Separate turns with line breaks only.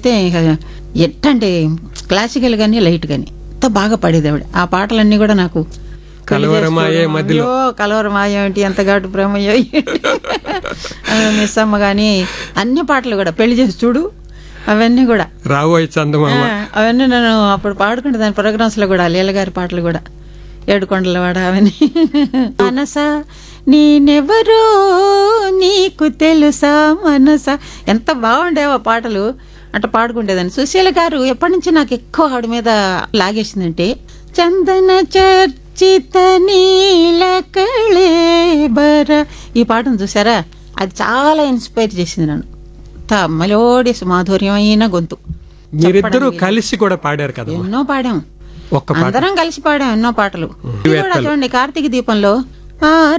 అయితే ఇక ఎట్టంటే క్లాసికల్ గానీ లైట్ గానీ అంత బాగా పడేది ఆవిడ ఆ పాటలన్నీ కూడా నాకు పెళ్లి
కలవరమాయే
చేసుకోవడం,
మధ్యలో.
అయ్యో, కలవరమాయ ఏంటి ఎంత ఘాటు ప్రేమయ్యో ఏంటి. ఆ, మిస్ అమ్మ గాని అన్ని పాటలు కూడా పెళ్లి చేసి చూడు అవన్నీ కూడా
రాబోయే చందమామ
ఆ, అవన్నీ నేను అప్పుడు పాడుకుంటే దాని ప్రోగ్రామ్స్ లో కూడా లీల గారి పాటలు కూడా ఏడుకొండల వాడ అవన్నీ మనసా నేనెవరో నీకు తెలుసా మనసా ఎంత బాగుండేవో పాటలు అట్లా పాడుకుంటేదాన్ని సుశీల గారు ఎప్పటి నుంచి నాకు ఎక్కువ ఆవిడ మీద లాగేసిందంటే చందన చర్చిత నీల కళేబర ఈ పాటను చూసారా అది చాలా ఇన్స్పైర్ చేసింది నన్ను అంత మెలోడియస్ మాధుర్యమైన గొంతు
మీరిద్దరూ కలిసి కూడా పాడారు కదా
ఎన్నో పాడాం
ఒక్క పాట
అందరం కలిసి పాడాం ఎన్నో పాటలు ఇది కూడా చూడండి కార్తీక దీపంలో ఆ